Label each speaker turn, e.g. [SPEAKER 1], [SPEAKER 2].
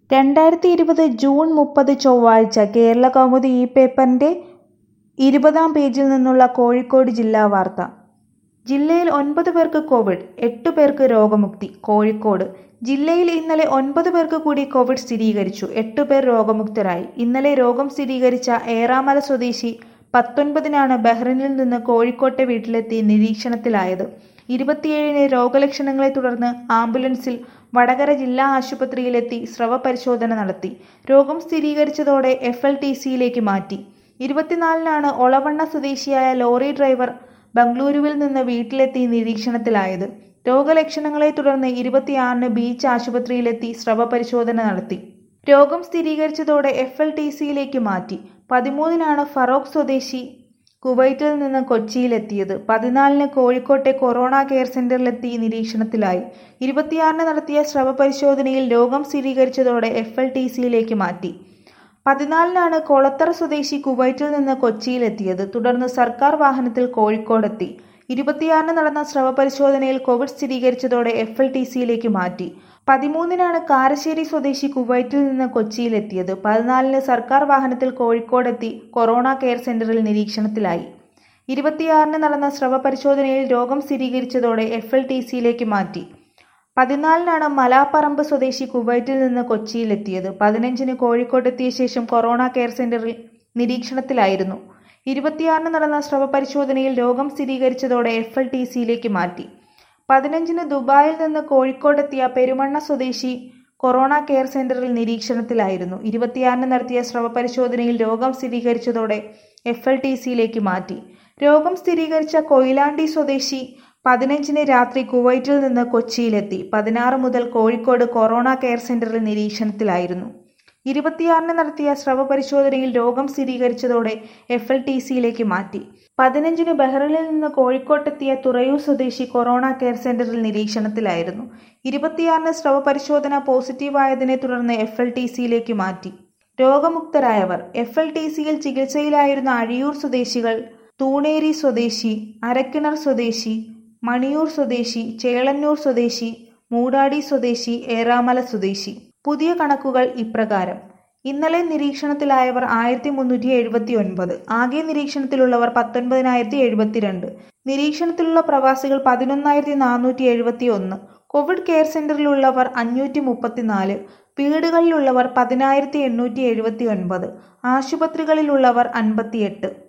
[SPEAKER 1] രണ്ടായിരത്തി ഇരുപത് ജൂൺ മുപ്പത് ചൊവ്വാഴ്ച കേരളകൗമുദി ഈ പേപ്പറിന്റെ ഇരുപതാം പേജിൽ നിന്നുള്ള കോഴിക്കോട് ജില്ലാ വാർത്ത ജില്ലയിൽ ഒൻപത് പേർക്ക് കോവിഡ് എട്ട് പേർക്ക് രോഗമുക്തി കോഴിക്കോട് ജില്ലയിൽ ഇന്നലെ ഒൻപത് പേർക്ക് കൂടി കോവിഡ് സ്ഥിരീകരിച്ചു എട്ട് പേർ രോഗമുക്തരായി ഇന്നലെ രോഗം സ്ഥിരീകരിച്ച ഏറാമല സ്വദേശി പത്തൊൻപതിനാണ് ബഹ്റിനിൽ നിന്ന് കോഴിക്കോട്ടെ വീട്ടിലെത്തി നിരീക്ഷണത്തിലായത് ഇരുപത്തിയേഴിന് രോഗലക്ഷണങ്ങളെ തുടർന്ന് ആംബുലൻസിൽ വടകര ജില്ലാ ആശുപത്രിയിലെത്തി സ്രവ പരിശോധന നടത്തി രോഗം സ്ഥിരീകരിച്ചതോടെ എഫ് എൽ ടി സിയിലേക്ക് മാറ്റി ഇരുപത്തിനാലിനാണ് ഒളവണ്ണ സ്വദേശിയായ ലോറി ഡ്രൈവർ ബംഗളൂരുവിൽ നിന്ന് വീട്ടിലെത്തി നിരീക്ഷണത്തിലായത് രോഗലക്ഷണങ്ങളെ തുടർന്ന് ഇരുപത്തിയാറിന് ബീച്ച് ആശുപത്രിയിലെത്തി സ്രവ പരിശോധന നടത്തി രോഗം സ്ഥിരീകരിച്ചതോടെ എഫ് എൽ ടി സിയിലേക്ക് മാറ്റി പതിമൂന്നിനാണ് ഫറോക്ക് സ്വദേശി കുവൈറ്റിൽ നിന്ന് കൊച്ചിയിലെത്തിയത് പതിനാലിന് കോഴിക്കോട്ടെ കൊറോണ കെയർ സെന്ററിലെത്തി നിരീക്ഷണത്തിലായി ഇരുപത്തിയാറിന് നടത്തിയ സ്രവ പരിശോധനയിൽ രോഗം സ്ഥിരീകരിച്ചതോടെ എഫ് എൽ ടി സിയിലേക്ക് മാറ്റി പതിനാലിനാണ് കൊളത്തറ സ്വദേശി കുവൈറ്റിൽ നിന്ന് കൊച്ചിയിലെത്തിയത് തുടർന്ന് സർക്കാർ വാഹനത്തിൽ കോഴിക്കോടെത്തി ഇരുപത്തിയാറിന് നടന്ന സ്രവ പരിശോധനയിൽ കോവിഡ് സ്ഥിരീകരിച്ചതോടെ എഫ് എൽ ടി സിയിലേക്ക് മാറ്റി പതിമൂന്നിനാണ് കാരശ്ശേരി സ്വദേശി കുവൈറ്റിൽ നിന്ന് കൊച്ചിയിലെത്തിയത് പതിനാലിന് സർക്കാർ വാഹനത്തിൽ കോഴിക്കോടെത്തി കൊറോണ കെയർ സെന്ററിൽ നിരീക്ഷണത്തിലായി ഇരുപത്തിയാറിന് നടന്ന സ്രവ പരിശോധനയിൽ രോഗം സ്ഥിരീകരിച്ചതോടെ എഫ് എൽ ടി സിയിലേക്ക് മാറ്റി പതിനാലിനാണ് മലാപ്പറമ്പ് സ്വദേശി കുവൈറ്റിൽ നിന്ന് കൊച്ചിയിലെത്തിയത് പതിനഞ്ചിന് കോഴിക്കോട്ടെത്തിയ ശേഷം കൊറോണ കെയർ സെന്ററിൽ നിരീക്ഷണത്തിലായിരുന്നു ഇരുപത്തിയാറിന് നടന്ന സ്രവ പരിശോധനയിൽ രോഗം സ്ഥിരീകരിച്ചതോടെ എഫ് എൽ ടി സിയിലേക്ക് മാറ്റി പതിനഞ്ചിന് ദുബായിൽ നിന്ന് കോഴിക്കോടെത്തിയ പെരുമണ്ണ സ്വദേശി കൊറോണ കെയർ സെന്ററിൽ നിരീക്ഷണത്തിലായിരുന്നു ഇരുപത്തിയാറിന് നടത്തിയ സ്രവ പരിശോധനയിൽ രോഗം സ്ഥിരീകരിച്ചതോടെ എഫ് എൽ ടി സിയിലേക്ക് മാറ്റി രോഗം സ്ഥിരീകരിച്ച കൊയിലാണ്ടി സ്വദേശി പതിനഞ്ചിന് രാത്രി കുവൈറ്റിൽ നിന്ന് കൊച്ചിയിലെത്തി പതിനാറ് മുതൽ കോഴിക്കോട് കൊറോണ കെയർ സെന്ററിൽ നിരീക്ഷണത്തിലായിരുന്നു ഇരുപത്തിയാറിന് നടത്തിയ സ്രവ പരിശോധനയിൽ രോഗം സ്ഥിരീകരിച്ചതോടെ എഫ് എൽ ടി സിയിലേക്ക് മാറ്റി പതിനഞ്ചിന് ബഹ്റിനിൽ നിന്ന് കോഴിക്കോട്ടെത്തിയ തുറയൂർ സ്വദേശി കൊറോണ കെയർ സെന്ററിൽ നിരീക്ഷണത്തിലായിരുന്നു ഇരുപത്തിയാറിന് സ്രവ പരിശോധന പോസിറ്റീവായതിനെ തുടർന്ന് എഫ് എൽ ടി സിയിലേക്ക് മാറ്റി രോഗമുക്തരായവർ എഫ് എൽ ടി സിയിൽ ചികിത്സയിലായിരുന്ന അഴിയൂർ സ്വദേശികൾ തൂണേരി സ്വദേശി അരക്കിണർ സ്വദേശി മണിയൂർ സ്വദേശി ചേളന്നൂർ സ്വദേശി മൂടാടി സ്വദേശി ഏറാമല സ്വദേശി പുതിയ കണക്കുകൾ ഇപ്രകാരം ഇന്നലെ നിരീക്ഷണത്തിലായവർ ആയിരത്തി മുന്നൂറ്റി എഴുപത്തി ഒൻപത് ആകെ നിരീക്ഷണത്തിലുള്ളവർ പത്തൊൻപതിനായിരത്തി എഴുപത്തിരണ്ട് നിരീക്ഷണത്തിലുള്ള പ്രവാസികൾ പതിനൊന്നായിരത്തി നാനൂറ്റി എഴുപത്തി ഒന്ന് കോവിഡ് കെയർ സെന്ററിലുള്ളവർ അഞ്ഞൂറ്റി മുപ്പത്തിനാല് വീടുകളിലുള്ളവർ പതിനായിരത്തി എണ്ണൂറ്റി എഴുപത്തി ഒൻപത് ആശുപത്രികളിലുള്ളവർ അൻപത്തിയെട്ട്